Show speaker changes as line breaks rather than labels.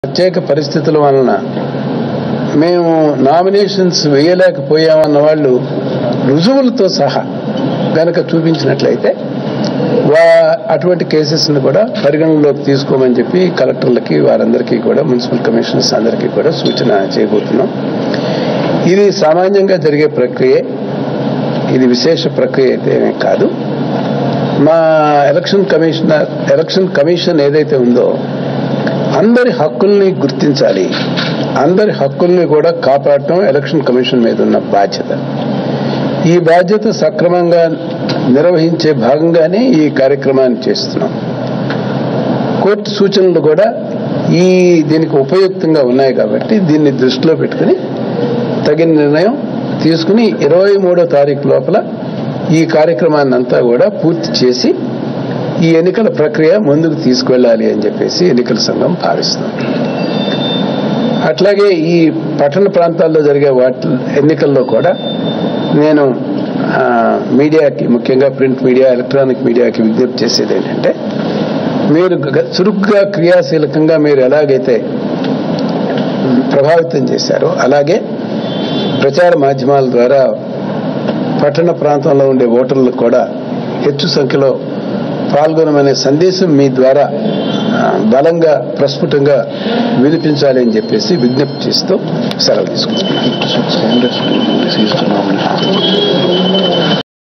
ప్రత్యేక పరిస్థితుల వలన మేము నామినేషన్స్ వేయలేకపోయామన్న వాళ్ళు రుజువులతో సహా గనక చూపించినట్లయితే వా అటువంటి కేసెస్ని కూడా పరిగణనలోకి తీసుకోమని చెప్పి కలెక్టర్లకి వారందరికీ కూడా మున్సిపల్ కమిషనర్స్ అందరికీ కూడా సూచన చేయబోతున్నాం ఇది సామాన్యంగా జరిగే ప్రక్రియ ఇది విశేష ప్రక్రియ అయితే ఏమీ కాదు మా ఎలక్షన్ కమిషనర్ ఎలక్షన్ కమిషన్ ఏదైతే ఉందో అందరి హక్కుల్ని గుర్తించాలి అందరి హక్కుల్ని కూడా కాపాడటం ఎలక్షన్ కమిషన్ మీద ఉన్న బాధ్యత ఈ బాధ్యత సక్రమంగా నిర్వహించే భాగంగానే ఈ కార్యక్రమాన్ని చేస్తున్నాం కోర్టు సూచనలు కూడా ఈ దీనికి ఉపయుక్తంగా ఉన్నాయి కాబట్టి దీన్ని దృష్టిలో పెట్టుకుని తగిన నిర్ణయం తీసుకుని ఇరవై మూడో తారీఖు లోపల ఈ కార్యక్రమాన్ని అంతా కూడా పూర్తి చేసి ఈ ఎన్నికల ప్రక్రియ ముందుకు తీసుకెళ్ళాలి అని చెప్పేసి ఎన్నికల సంఘం భావిస్తుంది అట్లాగే ఈ పట్టణ ప్రాంతాల్లో జరిగే వాటి ఎన్నికల్లో కూడా నేను ఆ, మీడియాకి ముఖ్యంగా ప్రింట్ మీడియా ఎలక్ట్రానిక్ మీడియాకి విజ్ఞప్తి చేసేది ఏంటంటే మీరు గ- చురుగ్గా క్రియాశీలకంగా మీరు ఎలాగైతే ప్రభావితం చేశారో అలాగే ప్రచార మాధ్యమాల ద్వారా పట్టణ ప్రాంతంలో ఉండే ఓటర్లకు కూడా ಹೆಚ್ಚು సంఖ్యలో పాల్గొనమనే సందేశం మీ ద్వారా ఆ, బలంగా ప్రస్ఫుటంగా వినిపించాలి అని చెప్పేసి విజ్ఞప్తి చేస్తూ సెలవు తీసుకుంటున్నాను
Standards to cease the nomination.